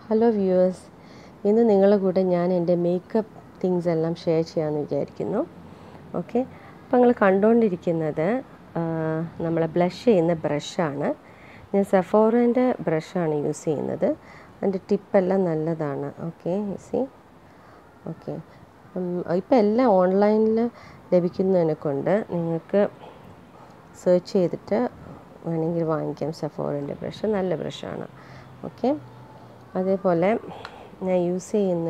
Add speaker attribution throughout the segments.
Speaker 1: hello viewers ഇന്ന് നിങ്ങളുടെ കൂടെ ഞാൻ എൻ്റെ മേക്കപ്പ് തിങ്സ് എല്ലാം ഷെയർ ചെയ്യാമെന്ന് വിചാരിക്കുന്നു ഓക്കെ അപ്പോൾ നിങ്ങൾ കണ്ടുകൊണ്ടിരിക്കുന്നത് ആ, നമ്മളെ ബ്ലഷ് ചെയ്യുന്ന ബ്രഷാണ് ഞാൻ സെഫോറൻ്റെ ബ്രഷാണ് യൂസ് ചെയ്യുന്നത് അതിൻ്റെ ടിപ്പെല്ലാം നല്ലതാണ് ഓക്കെ സി ഓക്കെ ഇപ്പം എല്ലാം ഓൺലൈനിൽ ലഭിക്കുന്നതിനെ കൊണ്ട് നിങ്ങൾക്ക് സെർച്ച് ചെയ്തിട്ട് വേണമെങ്കിൽ വാങ്ങിക്കാം സെഫോറിൻ്റെ ബ്രഷ് നല്ല ബ്രഷാണ് ഓക്കെ അതേപോലെ ഞാൻ യൂസ് ചെയ്യുന്ന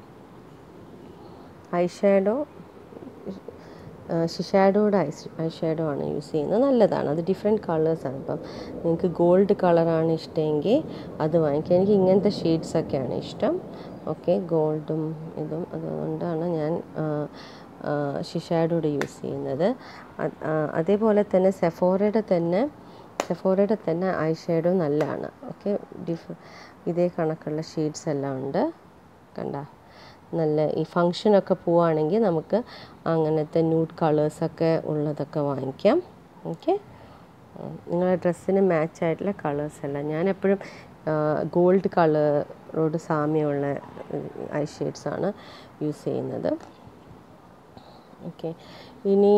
Speaker 1: ഐ ഷാഡോ ഷിഷാഡോയുടെ ഐ ഐ ഷാഡോ ആണ് യൂസ് ചെയ്യുന്നത് നല്ലതാണ് അത് ഡിഫറെൻറ്റ് കളേഴ്സാണ് ഇപ്പം നിങ്ങൾക്ക് ഗോൾഡ് കളറാണ് ഇഷ്ടമെങ്കിൽ അത് വാങ്ങിക്കുക എനിക്ക് ഇങ്ങനത്തെ ഷെയ്ഡ്സൊക്കെയാണ് ഇഷ്ടം ഓക്കെ ഗോൾഡും ഇതും അതുകൊണ്ടാണ് ഞാൻ ഷിഷാഡോയുടെ യൂസ് ചെയ്യുന്നത് അത് ആ, അതേപോലെ തന്നെ സെഫോറയുടെ തന്നെ സെഫോറയുടെ തന്നെ ഐ ഷാഡോ നല്ലതാണ് ഓക്കെ ഡിഫ് ഇതേ കണക്കുള്ള ഷെയ്ഡ്സ് എല്ലാം ഉണ്ട് കണ്ട നല്ല ഈ ഫങ്ഷനൊക്കെ പോവുകയാണെങ്കിൽ നമുക്ക് അങ്ങനത്തെ ന്യൂഡ് കളേഴ്സൊക്കെ ഉള്ളതൊക്കെ വാങ്ങിക്കാം ഓക്കെ നിങ്ങളുടെ ഡ്രസ്സിന് മാച്ച് ആയിട്ടുള്ള കളേഴ്സ് എല്ലാം ഞാൻ എപ്പോഴും ഗോൾഡ് കളറോട് സാമ്യമുള്ള ഐ ഷെയ്ഡ്സാണ് യൂസ് ചെയ്യുന്നത് ഓക്കെ ഇനി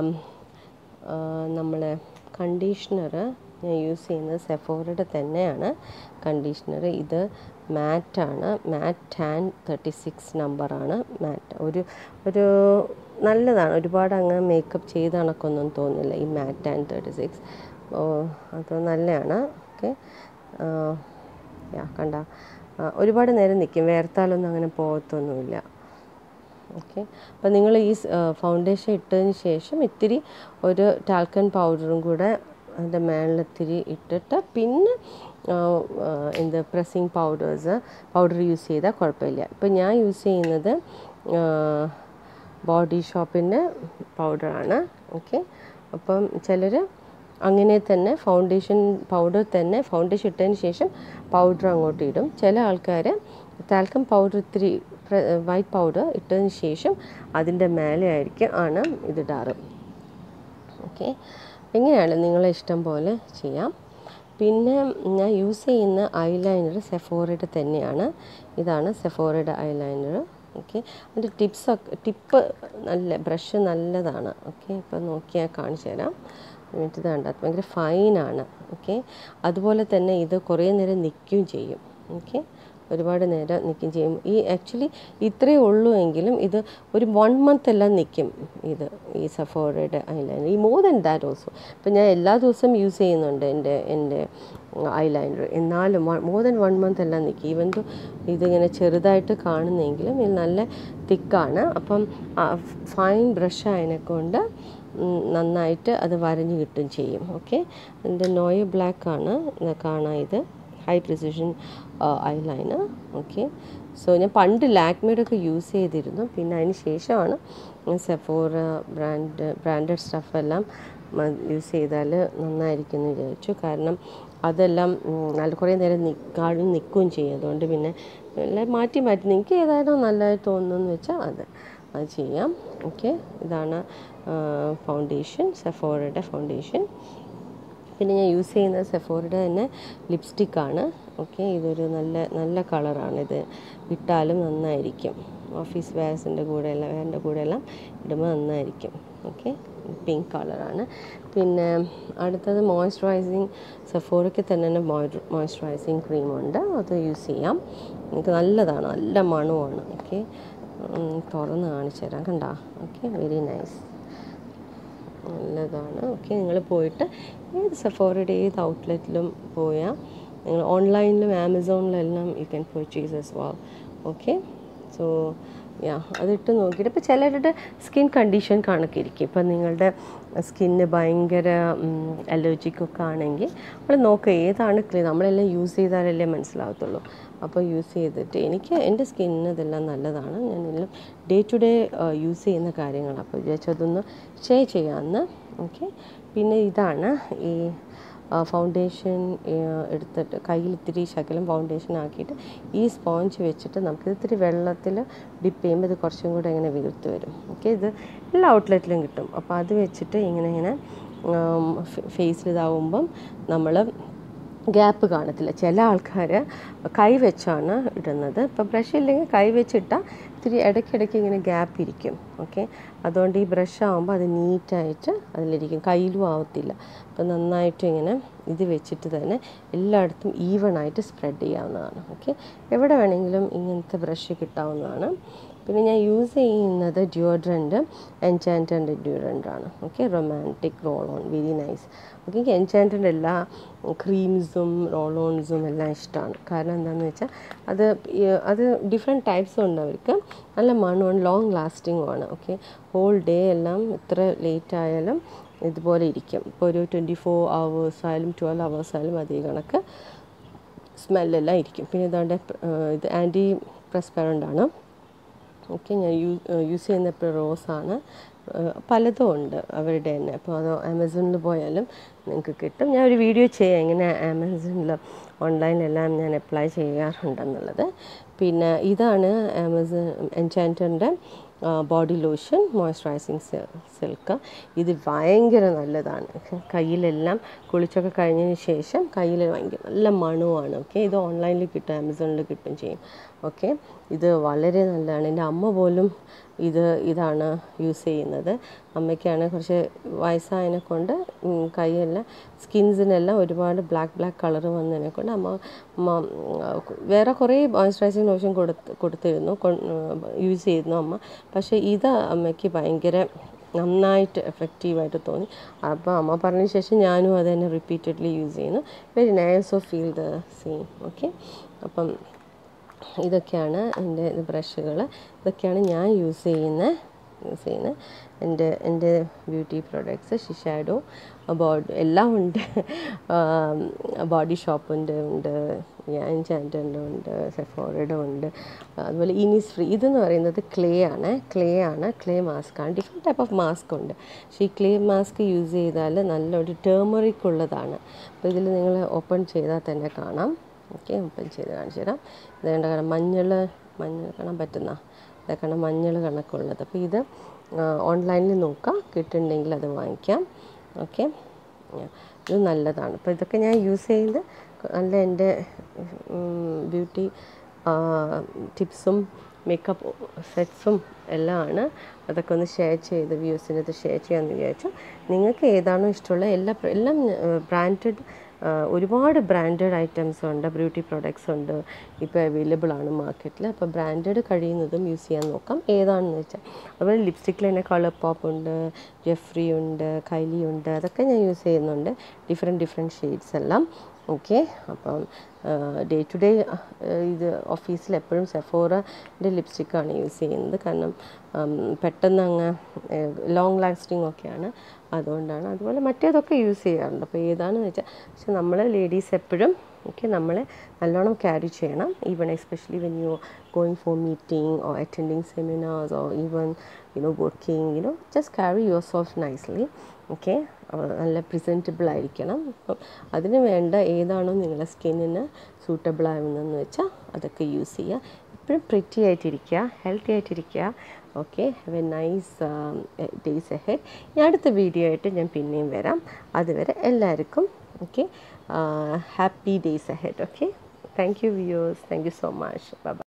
Speaker 1: നമ്മൾ കണ്ടീഷണർ ഞാൻ യൂസ് ചെയ്യുന്നത് സെഫോറയുടെ തന്നെയാണ് കണ്ടീഷണർ ഇത് മാറ്റാണ് മാറ്റ് ടാൻ തേർട്ടി സിക്സ് നമ്പറാണ് മാറ്റ് ഒരു ഒരു നല്ലതാണ് ഒരുപാട് അങ്ങ് മേക്കപ്പ് ചെയ്ത കണക്കൊന്നും തോന്നില്ല ഈ മാറ്റ് ടാൻ തേർട്ടി സിക്സ് അത് നല്ലതാണ് ഓക്കെ യാ കണ്ട ആ, ഒരുപാട് നേരം നിൽക്കും വേർത്താലൊന്നും അങ്ങനെ പോകത്തൊന്നുമില്ല ഓക്കെ അപ്പോൾ നിങ്ങൾ ഈ ഫൗണ്ടേഷൻ ഇട്ടതിന് ശേഷം ഇത്തിരി ഒരു ടാൽക്കൻ പൗഡറും കൂടെ അതിൻ്റെ മേളിലിത്തിരി ഇട്ടിട്ട് പിന്നെ ആ, ആ, എന്ത് പ്രസ്സിങ് പൗഡേഴ്സ് പൗഡർ യൂസ് ചെയ്താൽ കുഴപ്പമില്ല ഇപ്പം ഞാൻ യൂസ് ചെയ്യുന്നത് ബോഡി ഷോപ്പിൻ്റെ പൗഡറാണ് ഓക്കെ അപ്പം ചിലർ അങ്ങനെ തന്നെ ഫൗണ്ടേഷൻ പൗഡർ തന്നെ ഫൗണ്ടേഷൻ ഇട്ടതിന് ശേഷം പൗഡർ അങ്ങോട്ട് ഇടും ചില ആൾക്കാർ ടാൽക്കം പൗഡർ ഇത്തിരി വൈറ്റ് പൗഡർ ഇട്ടതിന് ശേഷം അതിൻ്റെ മേലെ ആയിരിക്കും ആണ് ഇതിടാറ് ഓക്കെ എങ്ങനെയാണ് നിങ്ങളെ ഇഷ്ടം പോലെ ചെയ്യാം പിന്നെ ഞാൻ യൂസ് ചെയ്യുന്ന ഐലൈനർ സെഫോറയുടെ തന്നെയാണ് ഇതാണ് സെഫോറയുടെ ഐലൈനർ ഓക്കെ അതിൻ്റെ ടിപ്സൊക്കെ ടിപ്പ് നല്ല ബ്രഷ് നല്ലതാണ് ഓക്കെ ഇപ്പം നോക്കിയാൽ കാണിച്ചു തരാം എന്നിട്ട് ഇത് കണ്ട ഭയങ്കര ഫൈനാണ് ഓക്കെ അതുപോലെ തന്നെ ഇത് കുറേ നേരം നിൽക്കുകയും ചെയ്യും ഓക്കെ ഒരുപാട് നേരം നിൽക്കുകയും ചെയ്യും ഈ ആക്ച്വലി ഇത്രയേ ഉള്ളൂ എങ്കിലും ഇത് ഒരു വൺ മന്ത് എല്ലാം നിൽക്കും ഇത് ഈ സഫോറയുടെ ഐലൈനർ ഈ മോർ ദൻ ദാറ്റ് ഓൾസോ ഇപ്പം ഞാൻ എല്ലാ ദിവസവും യൂസ് ചെയ്യുന്നുണ്ട് എൻ്റെ എൻ്റെ ഐലൈനർ എന്നാലും മോർ ദൻ വൺ മന്ത് എല്ലാം നിൽക്കും ഈവൻ ദോ ഇതിങ്ങനെ ചെറുതായിട്ട് കാണുന്നെങ്കിലും ഇത് നല്ല തിക്കാണ് അപ്പം ഫൈൻ ബ്രഷ് ആയതിനെക്കൊണ്ട് ഉം, നന്നായിട്ട് അത് വരഞ്ഞ് കിട്ടും ചെയ്യും ഓക്കെ എൻ്റെ നോയ ബ്ലാക്ക് ആണ് ഇത് കാണാം ഇത് high precision eyeliner okay so ഞാൻ പണ്ട് ലാക്മേഡ് ഒക്കെ യൂസ് ചെയ്തിരുന്നു പിന്നെ അതിന് ശേഷമാണ് സെഫോറ ബ്രാൻഡ് ബ്രാൻഡഡ് സ്റ്റഫ് എല്ലാം യൂസ് ചെയ്താൽ നന്നായിരിക്കും എന്ന് വിചാരിച്ചു കാരണം അതെല്ലാം ഉം, നല്ല കുറേ നേരം നിൽക്കാനും നിൽക്കുകയും ചെയ്യും അതുകൊണ്ട് പിന്നെ എല്ലാം മാറ്റി മാറ്റി നിങ്ങൾക്ക് ഏതായാലും നല്ലതായിട്ട് തോന്നുന്നു വെച്ചാൽ അത് അത് ചെയ്യാം ഓക്കെ ഇതാണ് ഫൗണ്ടേഷൻ സെഫോറയുടെ ഫൗണ്ടേഷൻ പിന്നെ ഞാൻ യൂസ് ചെയ്യുന്നത് സെഫോറയുടെ തന്നെ ലിപ്സ്റ്റിക്കാണ് ഓക്കെ ഇതൊരു നല്ല നല്ല കളറാണ് ഇത് ഇട്ടാലും നന്നായിരിക്കും ഓഫീസ് വെയർസിൻ്റെ കൂടെ എല്ലാം വേറിൻ്റെ കൂടെ എല്ലാം ഇടുമ്പോൾ നന്നായിരിക്കും ഓക്കെ പിങ്ക് കളറാണ് പിന്നെ അടുത്തത് മോയ്സ്ചറൈസിങ് സെഫോറയ്ക്ക് തന്നെ മോയ്സ്ചറൈസിങ് ക്രീമുണ്ട് അത് യൂസ് ചെയ്യാം എനിക്ക് നല്ലതാണ് നല്ല മണമാണ് ഓക്കെ തുറന്ന് കാണിച്ചു തരാം കണ്ട ഓക്കെ വെരി നൈസ് നല്ലതാണ് ഓക്കെ നിങ്ങൾ പോയിട്ട് ഏത് സെഫോറയുടെ ഏത് ഔട്ട്ലെറ്റിലും പോയാൽ നിങ്ങൾ ഓൺലൈനിലും ആമസോണിലെല്ലാം you can purchase as well okay so yeah അതിട്ട് നോക്കിയിട്ട് ഇപ്പോൾ ചിലരുടെ സ്കിൻ കണ്ടീഷൻ കണക്കിരിക്കും ഇപ്പം നിങ്ങളുടെ സ്കിന്ന് ഭയങ്കര അലർജിക്കൊക്കെ ആണെങ്കിൽ നമ്മൾ നോക്കുക ഏതാണ് ക്ലീൻ നമ്മളെല്ലാം യൂസ് ചെയ്താലല്ലേ മനസ്സിലാവത്തുള്ളൂ അപ്പോൾ യൂസ് ചെയ്തിട്ട് എനിക്ക് എൻ്റെ സ്കിന്നിന് ഇതെല്ലാം നല്ലതാണ് ഞാൻ എല്ലാം ഡേ ടു ഡേ യൂസ് ചെയ്യുന്ന കാര്യങ്ങളാണ് അപ്പോൾ വിചാരിച്ചതൊന്ന് ഷെയർ ചെയ്യാമെന്ന് ഓക്കെ പിന്നെ ഇതാണ് ഈ ഫൗണ്ടേഷൻ എടുത്തിട്ട് കയ്യിൽ ഇത്തിരി ശകലം ഫൗണ്ടേഷൻ ആക്കിയിട്ട് ഈ സ്പോഞ്ച് വെച്ചിട്ട് നമുക്ക് ഇത്തിരി വെള്ളത്തിൽ ഡിപ്പ് ചെയ്യുമ്പോൾ ഇത് കുറച്ചും കൂടെ ഇങ്ങനെ വീർത്ത് വരും ഓക്കെ ഇത് എല്ലാ ഔട്ട്ലെറ്റിലും കിട്ടും അപ്പോൾ അത് വെച്ചിട്ട് ഇങ്ങനെ ഇങ്ങനെ ഫേസിൽ ഇതാവുമ്പം നമ്മൾ ഗ്യാപ്പ് കാണത്തില്ല ചില ആൾക്കാർ കൈ വെച്ചാണ് ഇടുന്നത് ഇപ്പോൾ ബ്രഷ് ഇല്ലെങ്കിൽ കൈ വെച്ചിട്ടാൽ ഇത്തിരി ഇടയ്ക്കിടയ്ക്ക് ഇങ്ങനെ ഗ്യാപ്പ് ഇരിക്കും ഓക്കെ അതുകൊണ്ട് ഈ ബ്രഷ് ആകുമ്പോൾ അത് നീറ്റായിട്ട് അതിലിരിക്കും കയ്യിലും ആവത്തില്ല അപ്പോൾ നന്നായിട്ട് ഇങ്ങനെ ഇത് വെച്ചിട്ട് തന്നെ എല്ലായിടത്തും ഈവൺ ആയിട്ട് സ്പ്രെഡ് ചെയ്യാവുന്നതാണ് ഓക്കെ എവിടെ വേണമെങ്കിലും ഇങ്ങനത്തെ ബ്രഷ് കിട്ടാവുന്നതാണ് പിന്നെ ഞാൻ യൂസ് ചെയ്യുന്നത് ഡ്യൂഡ്രൻറ്റ് എൻചാൻറ്റൻ്റെ ഡ്യൂഡ്രൻ്റാണ് okay romantic roll on very nice okay എനിക്ക് എൻചാൻറ്റൻ്റെ എല്ലാ ക്രീംസും റോൾ ഓൺസും എല്ലാം ഇഷ്ടമാണ് കാരണം എന്താണെന്ന് വെച്ചാൽ അത് ഈ- അത് ഡിഫറെൻറ്റ് ടൈപ്സും ഉണ്ട് അവർക്ക് നല്ല മണവും ലോങ് ലാസ്റ്റിങ്ങുമാണ് ഓക്കെ ഹോൾ ഡേ എല്ലാം എത്ര ലേറ്റ് ആയാലും ഇതുപോലെ ഇരിക്കും ഇപ്പോൾ ഒരു ട്വൻറ്റി ഫോർ അവേഴ്സ് ആയാലും ട്വൽവ് അവേഴ്സ് ആയാലും അതേ കണക്ക് സ്മെല്ലെല്ലാം ഇരിക്കും പിന്നെ ഇതാണ്ട് ഇത് ആൻറ്റി പ്രസ്പെറൻ്റ് ആണ് ഓക്കെ ഞാൻ യൂ യൂസ് ചെയ്യുന്ന ഇപ്പോൾ റോസാണ് പലതും ഉണ്ട് അവരുടെ തന്നെ അപ്പോൾ അത് ആമസോണിൽ പോയാലും നിങ്ങൾക്ക് കിട്ടും ഞാൻ ഒരു വീഡിയോ ചെയ്യാം എങ്ങനെ ആമസോണിൽ ഓൺലൈനിലെല്ലാം ഞാൻ അപ്ലൈ ചെയ്യാറുണ്ടെന്നുള്ളത് പിന്നെ ഇതാണ് ആമസോൺ എൻചാൻറ്ററിൻ്റെ ബോഡി ലോഷൻ മോയ്സ്ചറൈസിങ് സിൽക്ക് ഇത് ഭയങ്കര നല്ലതാണ് കയ്യിലെല്ലാം കുളിച്ചൊക്കെ കഴിഞ്ഞതിന് ശേഷം കയ്യിൽ ഭയങ്കര നല്ല മണവുമാണ് ഓക്കെ ഇത് ഓൺലൈനിൽ കിട്ടും ആമസോണിൽ കിട്ടും ചെയ്യും ഓക്കെ ഇത് വളരെ നല്ലതാണ് എൻ്റെ അമ്മ പോലും ഇത് ഇതാണ് യൂസ് ചെയ്യുന്നത് അമ്മയ്ക്കാണ് കുറച്ച് വയസ്സായതിനെ കൊണ്ട് ഉം, കൈയെല്ലാം സ്കിൻസിനെല്ലാം ഒരുപാട് ബ്ലാക്ക് ബ്ലാക്ക് കളർ വന്നതിനെ കൊണ്ട് അമ്മ അമ്മ ഉം, വേറെ കുറേ മോയ്സ്ചറൈസിങ് ലോഷൻ കൊടുത്ത് കൊടുത്തിരുന്നു യൂസ് ചെയ്യുന്നു അമ്മ പക്ഷേ ഇത് അമ്മയ്ക്ക് ഭയങ്കര നന്നായിട്ട് എഫക്റ്റീവായിട്ട് തോന്നി അപ്പോൾ അമ്മ പറഞ്ഞ ശേഷം ഞാനും അത് തന്നെ റിപ്പീറ്റഡ്ലി യൂസ് ചെയ്യുന്നു very nice of feel the same okay അപ്പം ഇതൊക്കെയാണ് എൻ്റെ ബ്രഷുകൾ ഇതൊക്കെയാണ് ഞാൻ യൂസ് ചെയ്യുന്ന യൂസ് ചെയ്യുന്ന എൻ്റെ എൻ്റെ ബ്യൂട്ടി പ്രോഡക്ട്സ് ഷിഷാഡോ ബോഡി എല്ലാം ഉണ്ട് ബോഡി ഷോപ്പിൻ്റെ ഉണ്ട് ഞാൻ ചാൻറ്റൻ്റെ ഉണ്ട് സെഫോറയുടെ ഉണ്ട് അതുപോലെ ഇനീസ് ഫ്രീ ഇതെന്ന് പറയുന്നത് ക്ലേ ആണ് ക്ലേ ആണ് ക്ലേ മാസ്ക് ആണ് ഡിഫറെൻറ്റ് ടൈപ്പ് ഓഫ് മാസ്ക് ഉണ്ട് പക്ഷേ ഈ ക്ലേ മാസ്ക് യൂസ് ചെയ്താൽ നല്ലൊരു ടേമറിക് ഉള്ളതാണ് അപ്പോൾ ഇതിൽ നിങ്ങൾ ഓപ്പൺ ചെയ്താൽ തന്നെ കാണാം ഓക്കെ ഓപ്പൺ ചെയ്ത് കാണിച്ചു തരാം ഇത് കണ്ട കാണാം മഞ്ഞൾ മഞ്ഞൾ കാണാൻ പറ്റുന്ന ഇതൊക്കെയാണ് മഞ്ഞൾ കണക്കുള്ളത് അപ്പോൾ ഇത് ഓൺലൈനിൽ നോക്കാം കിട്ടുന്നുണ്ടെങ്കിൽ അത് വാങ്ങിക്കാം ഓക്കെ ഇത് നല്ലതാണ് അപ്പോൾ ഇതൊക്കെ ഞാൻ യൂസ് ചെയ്ത് നല്ല എൻ്റെ ബ്യൂട്ടി ടിപ്സും മേക്കപ്പ് സെറ്റ്സും എല്ലാം ആണ് അതൊക്കെ ഒന്ന് ഷെയർ ചെയ്ത് വ്യൂസിന് ഇത് ഷെയർ ചെയ്യാമെന്ന് വിചാരിച്ചു നിങ്ങൾക്ക് ഏതാണോ ഇഷ്ടമുള്ള എല്ലാ എല്ലാം ബ്രാൻഡഡ് ഒരുപാട് ബ്രാൻഡഡ് ഐറ്റംസ് ഉണ്ട് ബ്യൂട്ടി പ്രോഡക്ട്സ് ഉണ്ട് ഇപ്പോൾ അവൈലബിൾ ആണ് മാർക്കറ്റിൽ അപ്പോൾ ബ്രാൻഡഡ് കഴിയുന്നതും യൂസ് ചെയ്യാൻ നോക്കാം ഏതാണെന്ന് വെച്ചാൽ അതുപോലെ ലിപ്സ്റ്റിക്കിൽ തന്നെ കളർ പോപ്പ് ഉണ്ട് ജെഫ്രി ഉണ്ട് കൈലി ഉണ്ട് അതൊക്കെ ഞാൻ യൂസ് ചെയ്യുന്നുണ്ട് ഡിഫറെൻറ്റ് ഡിഫറെൻറ്റ് ഷെയ്ഡ്സ് എല്ലാം ഓക്കെ അപ്പം ഡേ ടു ഡേ ഇത് ഓഫീസിൽ എപ്പോഴും സെഫോറൻ്റെ ലിപ്സ്റ്റിക്കാണ് യൂസ് ചെയ്യുന്നത് കാരണം ഉം, പെട്ടെന്ന് അങ്ങ് ലോങ് ലാസ്റ്റിംഗ് ഒക്കെയാണ് അതുകൊണ്ടാണ് അതുപോലെ മറ്റേതൊക്കെ യൂസ് ചെയ്യാറുണ്ട് അപ്പോൾ ഏതാണെന്ന് വെച്ചാൽ പക്ഷെ നമ്മൾ ലേഡീസ് എപ്പോഴും ഓക്കെ നമ്മളെ നല്ലോണം ക്യാരി ചെയ്യണം even especially when you going for meeting or attending seminars or even you know working you know just carry yourself nicely okay നല്ല പ്രസൻറ്റബിൾ ആയിരിക്കണം അപ്പം അതിന് വേണ്ട ഏതാണോ നിങ്ങളുടെ സ്കിന്നിന് സൂട്ടബിൾ ആവുന്നതെന്ന് വെച്ചാൽ അതൊക്കെ യൂസ് ചെയ്യുക എപ്പോഴും പ്രിറ്റി ആയിട്ടിരിക്കുക ഹെൽത്തി ആയിട്ടിരിക്കുക okay have a nice days ahead ഞാൻ അടുത്ത വീഡിയോ ആയിട്ട് ഞാൻ പിന്നെയും വരാം അതുവരെ എല്ലാവർക്കും okay happy days ahead okay thank you viewers thank you so much by